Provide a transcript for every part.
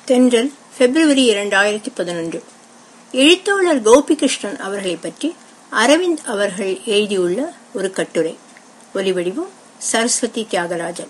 தென்றல் பிப்ரவரி இரண்டாயிரத்தி பதினொன்று எழுத்தாளர் கோபிகிருஷ்ணன் அவர்களை பற்றி அரவிந்த் அவர்கள் எழுதியுள்ள ஒரு கட்டுரை ஒலிவடிவம் சரஸ்வதி தியாகராஜன்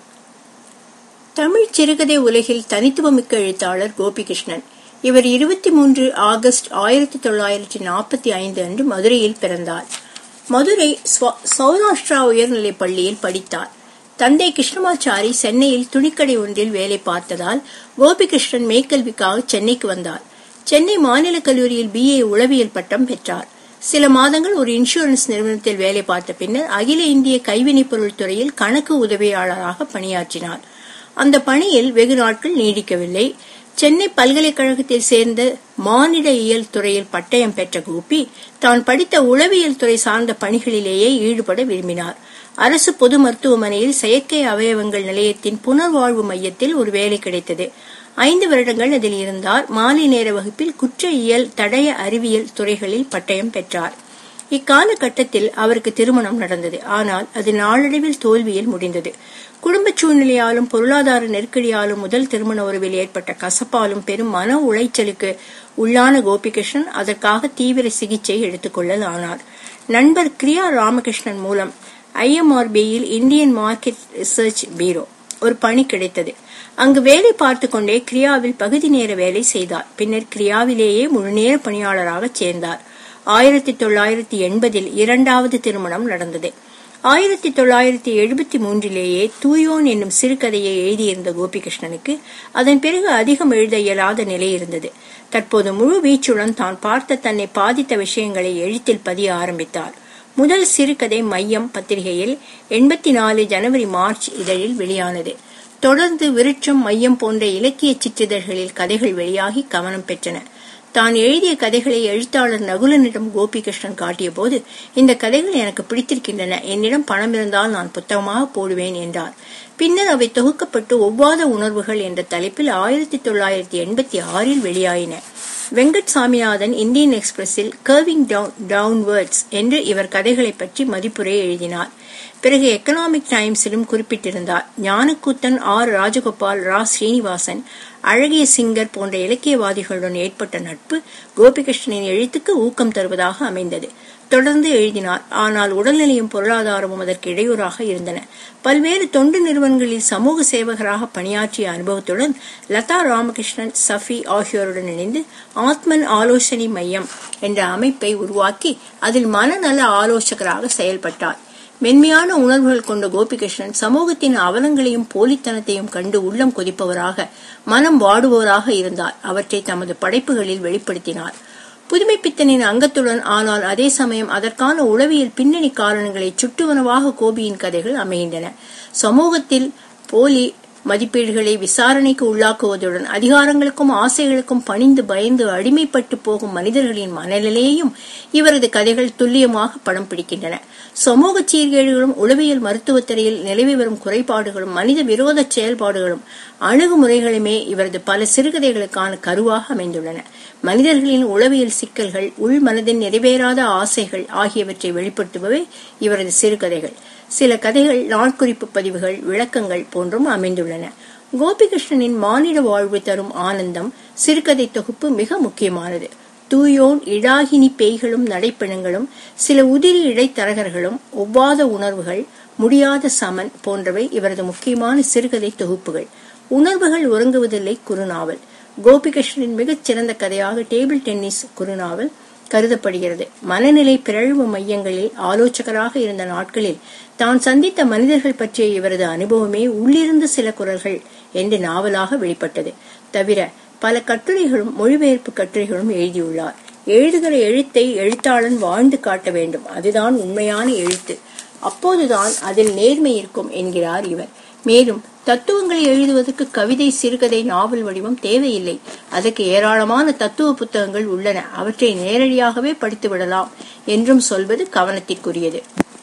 தமிழ் சிறுகதை உலகில் தனித்துவமிக்க எழுத்தாளர் கோபிகிருஷ்ணன் இவர் இருபத்தி மூன்று ஆகஸ்ட் ஆயிரத்தி தொள்ளாயிரத்தி நாற்பத்தி ஐந்து அன்று மதுரையில் பிறந்தார் மதுரை சௌராஷ்டிரா உயர்நிலைப் பள்ளியில் படித்தார் தந்தை கிருஷ்ணமாச்சாரி சென்னையில் துணிக்கடை ஒன்றில் வேலை பார்த்ததால் கோபிகிருஷ்ணன் மேற்கல்விக்காக சென்னைக்கு வந்தார் சென்னை மாநில கல்லூரியில் பிஏ உளவியல் பட்டம் பெற்றார் சில மாதங்கள் ஒரு இன்சூரன்ஸ் நிறுவனத்தில் வேலை பார்த்த பின்னர் அகில இந்திய கைவினைப் பொருள் துறையில் கணக்கு உதவியாளராக பணியாற்றினார் அந்த பணியில் வெகு நாட்கள் நீடிக்கவில்லை சென்னை பல்கலைக்கழகத்தில் சேர்ந்த மானிட இயல் துறையில் பட்டயம் பெற்ற கோபி தான் படித்த உளவியல் துறை சார்ந்த பணிகளிலேயே ஈடுபட விரும்பினார் அரசு பொது மருத்துவமனையில் செயற்கை அவயவங்கள் நிலையத்தின் புனர்வாழ்வு மையத்தில் ஒரு வேலை கிடைத்தது ஐந்து வருடங்கள் அதில் இருந்தார் மாலை நேர வகுப்பில் குற்ற இயல் தடய அறிவியல் துறைகளில் பட்டயம் பெற்றார் இக்காலகட்டத்தில் அவருக்கு திருமணம் நடந்தது ஆனால் அது நாளடைவில் தோல்வியில் முடிந்தது குடும்ப சூழ்நிலையாலும் பொருளாதார நெருக்கடியாலும் முதல் திருமண உறவில் ஏற்பட்ட கசப்பாலும் பெரும் மன உளைச்சலுக்கு உள்ளான கோபிகிருஷ்ணன் அதற்காக தீவிர சிகிச்சை எடுத்துக்கொள்ளல் ஆனார் நண்பர் கிரியா ராமகிருஷ்ணன் மூலம் ஐஎம்ஆர்பியில் இந்தியன் மார்க்கெட் ரிசர்ச் பீரோ ஒரு பணி கிடைத்தது அங்கு வேலை பார்த்து கொண்டே கிரியாவில் பகுதி நேர வேலை செய்தார் பின்னர் கிரியாவிலேயே முழுநேர பணியாளராக சேர்ந்தார் ஆயிரத்தி தொள்ளாயிரத்தி எண்பதில் இரண்டாவது திருமணம் நடந்தது ஆயிரத்தி தொள்ளாயிரத்தி எழுபத்தி மூன்றிலேயே தூயோன் என்னும் சிறுகதையை எழுதியிருந்த கோபிகிருஷ்ணனுக்கு அதன் பிறகு அதிகம் எழுத இயலாத நிலை இருந்தது தற்போது முழு வீச்சுடன் தான் பார்த்த தன்னை பாதித்த விஷயங்களை எழுத்தில் பதிய ஆரம்பித்தார் முதல் சிறுகதை மையம் பத்திரிகையில் எண்பத்தி நாலு ஜனவரி மார்ச் இதழில் வெளியானது தொடர்ந்து விருட்சம் மையம் போன்ற இலக்கிய சிற்றிதழ்களில் கதைகள் வெளியாகி கவனம் பெற்றன தான் எழுதிய கதைகளை எழுத்தாளர் நகுலனிடம் கோபிகிருஷ்ணன் காட்டிய போது இந்த கதைகள் எனக்கு பிடித்திருக்கின்றன என்னிடம் பணம் இருந்தால் நான் புத்தகமாக போடுவேன் என்றார் பின்னர் அவை தொகுக்கப்பட்டு ஒவ்வாத உணர்வுகள் என்ற தலைப்பில் ஆயிரத்தி தொள்ளாயிரத்தி எண்பத்தி ஆறில் வெளியாயின வெங்கட் சாமிநாதன் இந்தியன் எக்ஸ்பிரஸில் கர்விங் டவுன் டவுன்வர்ட்ஸ் என்று இவர் கதைகளை பற்றி மதிப்புரை எழுதினார் பிறகு எக்கனாமிக் டைம்ஸிலும் குறிப்பிட்டிருந்தார் ஞானக்கூத்தன் ஆர் ராஜகோபால் ரா ஸ்ரீனிவாசன் அழகிய சிங்கர் போன்ற இலக்கியவாதிகளுடன் ஏற்பட்ட நட்பு கோபிகிருஷ்ணனின் எழுத்துக்கு ஊக்கம் தருவதாக அமைந்தது தொடர்ந்து எழுதினார் ஆனால் உடல்நிலையும் பொருளாதாரமும் அதற்கு இடையூறாக இருந்தன பல்வேறு தொண்டு நிறுவனங்களில் சமூக சேவகராக பணியாற்றிய அனுபவத்துடன் லதா ராமகிருஷ்ணன் சஃபி ஆகியோருடன் இணைந்து ஆத்மன் ஆலோசனை மையம் என்ற அமைப்பை உருவாக்கி அதில் மனநல ஆலோசகராக செயல்பட்டார் மென்மையான உணர்வுகள் கொண்ட கோபிகிருஷ்ணன் சமூகத்தின் அவலங்களையும் போலித்தனத்தையும் கண்டு உள்ளம் கொதிப்பவராக மனம் வாடுபவராக இருந்தார் அவற்றை தமது படைப்புகளில் வெளிப்படுத்தினார் புதுமைப்பித்தனின் அங்கத்துடன் ஆனால் அதே சமயம் அதற்கான உளவியல் பின்னணி காரணங்களை சுட்டுவனவாக கோபியின் கதைகள் அமைகின்றன சமூகத்தில் போலி மதிப்பீடுகளை விசாரணைக்கு உள்ளாக்குவதுடன் அதிகாரங்களுக்கும் ஆசைகளுக்கும் பணிந்து பயந்து அடிமைப்பட்டு போகும் மனிதர்களின் மனநிலையையும் இவரது கதைகள் துல்லியமாக படம் பிடிக்கின்றன சமூக சீர்கேடுகளும் உளவியல் மருத்துவத்துறையில் நிலவி வரும் குறைபாடுகளும் மனித விரோத செயல்பாடுகளும் அணுகுமுறைகளுமே இவரது பல சிறுகதைகளுக்கான கருவாக அமைந்துள்ளன மனிதர்களின் உளவியல் சிக்கல்கள் உள் மனதின் நிறைவேறாத ஆசைகள் ஆகியவற்றை வெளிப்படுத்துபவை இவரது சிறுகதைகள் சில கதைகள் நாட்குறிப்பு பதிவுகள் விளக்கங்கள் போன்றும் அமைந்துள்ளன கோபிகிருஷ்ணனின் மானிட வாழ்வு தரும் ஆனந்தம் சிறுகதை தொகுப்பு மிக முக்கியமானது தூயோன் இடாகினி பேய்களும் நடைப்பெணங்களும் சில உதிரி இடைத்தரகர்களும் ஒவ்வாத உணர்வுகள் முடியாத சமன் போன்றவை இவரது முக்கியமான சிறுகதை தொகுப்புகள் உணர்வுகள் உறங்குவதில்லை குறுநாவல் கோபிகிருஷ்ணனின் மிகச் சிறந்த கதையாக டேபிள் டென்னிஸ் குறுநாவல் கருதப்படுகிறது மனநிலை பிறழ்வு மையங்களில் ஆலோசகராக இருந்த நாட்களில் தான் சந்தித்த மனிதர்கள் பற்றிய இவரது அனுபவமே உள்ளிருந்து சில குரல்கள் என்று நாவலாக வெளிப்பட்டது தவிர பல கட்டுரைகளும் மொழிபெயர்ப்பு கட்டுரைகளும் எழுதியுள்ளார் எழுதுகிற எழுத்தை எழுத்தாளன் வாழ்ந்து காட்ட வேண்டும் அதுதான் உண்மையான எழுத்து அப்போதுதான் அதில் நேர்மை இருக்கும் என்கிறார் இவர் மேலும் தத்துவங்களை எழுதுவதற்கு கவிதை சிறுகதை நாவல் வடிவம் தேவையில்லை அதற்கு ஏராளமான தத்துவ புத்தகங்கள் உள்ளன அவற்றை நேரடியாகவே படித்து விடலாம் என்றும் சொல்வது கவனத்திற்குரியது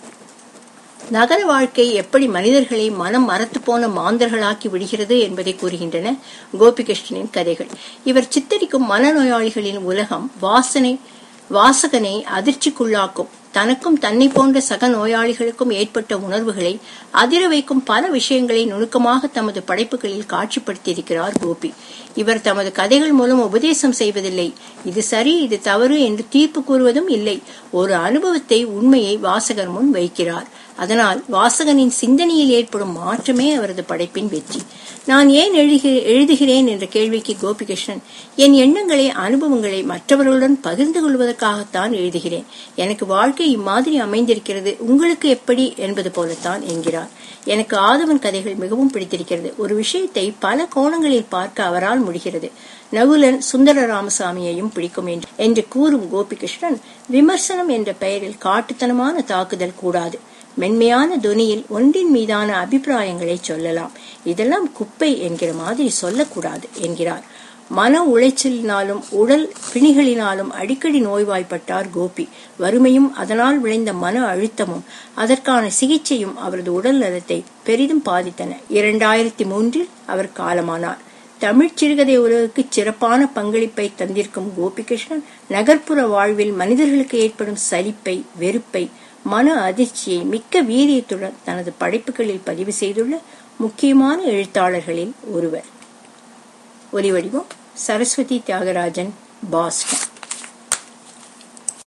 நகர வாழ்க்கை எப்படி மனிதர்களை மனம் மறத்து போன மாந்தர்களாக்கி விடுகிறது என்பதை கூறுகின்றன கோபிகிருஷ்ணனின் கதைகள் இவர் சித்தரிக்கும் மனநோயாளிகளின் உலகம் வாசனை வாசகனை அதிர்ச்சிக்குள்ளாக்கும் தனக்கும் தன்னை போன்ற சக நோயாளிகளுக்கும் ஏற்பட்ட உணர்வுகளை அதிர வைக்கும் பல விஷயங்களை நுணுக்கமாக தமது படைப்புகளில் காட்சிப்படுத்தியிருக்கிறார் கோபி இவர் தமது கதைகள் மூலம் உபதேசம் செய்வதில்லை இது சரி இது தவறு என்று தீர்ப்பு கூறுவதும் இல்லை ஒரு அனுபவத்தை உண்மையை வாசகர் முன் வைக்கிறார் அதனால் வாசகனின் சிந்தனையில் ஏற்படும் மாற்றமே அவரது படைப்பின் வெற்றி நான் ஏன் எழுதுகிறேன் என்ற கேள்விக்கு கோபிகிருஷ்ணன் என் எண்ணங்களை அனுபவங்களை மற்றவர்களுடன் பகிர்ந்து கொள்வதற்காகத்தான் எழுதுகிறேன் எனக்கு வாழ்க்கை இம்மாதிரி அமைந்திருக்கிறது உங்களுக்கு எப்படி என்பது போலத்தான் என்கிறார் எனக்கு ஆதவன் கதைகள் மிகவும் பிடித்திருக்கிறது ஒரு விஷயத்தை பல கோணங்களில் பார்க்க அவரால் முடிகிறது நகுலன் சுந்தர ராமசாமியையும் பிடிக்கும் என்று கூறும் கோபிகிருஷ்ணன் விமர்சனம் என்ற பெயரில் காட்டுத்தனமான தாக்குதல் கூடாது மென்மையான துனியில் ஒன்றின் மீதான அபிப்பிராயங்களை சொல்லலாம் இதெல்லாம் குப்பை என்கிற மாதிரி சொல்லக்கூடாது என்கிறார் மன உளைச்சலினாலும் உடல் பிணிகளினாலும் அடிக்கடி நோய்வாய்ப்பட்டார் கோபி வறுமையும் அதனால் விளைந்த மன அழுத்தமும் அதற்கான சிகிச்சையும் அவரது உடல் நலத்தை பெரிதும் பாதித்தன இரண்டாயிரத்தி மூன்றில் அவர் காலமானார் தமிழ் சிறுகதை உலகுக்கு சிறப்பான பங்களிப்பை தந்திருக்கும் கோபிகிருஷ்ணன் நகர்ப்புற வாழ்வில் மனிதர்களுக்கு ஏற்படும் சலிப்பை வெறுப்பை மன அதிர்ச்சியை மிக்க வீரியத்துடன் தனது படைப்புகளில் பதிவு செய்துள்ள முக்கியமான எழுத்தாளர்களில் ஒருவர் ஒலிவடிவம் சரஸ்வதி தியாகராஜன் பாஸ்டன்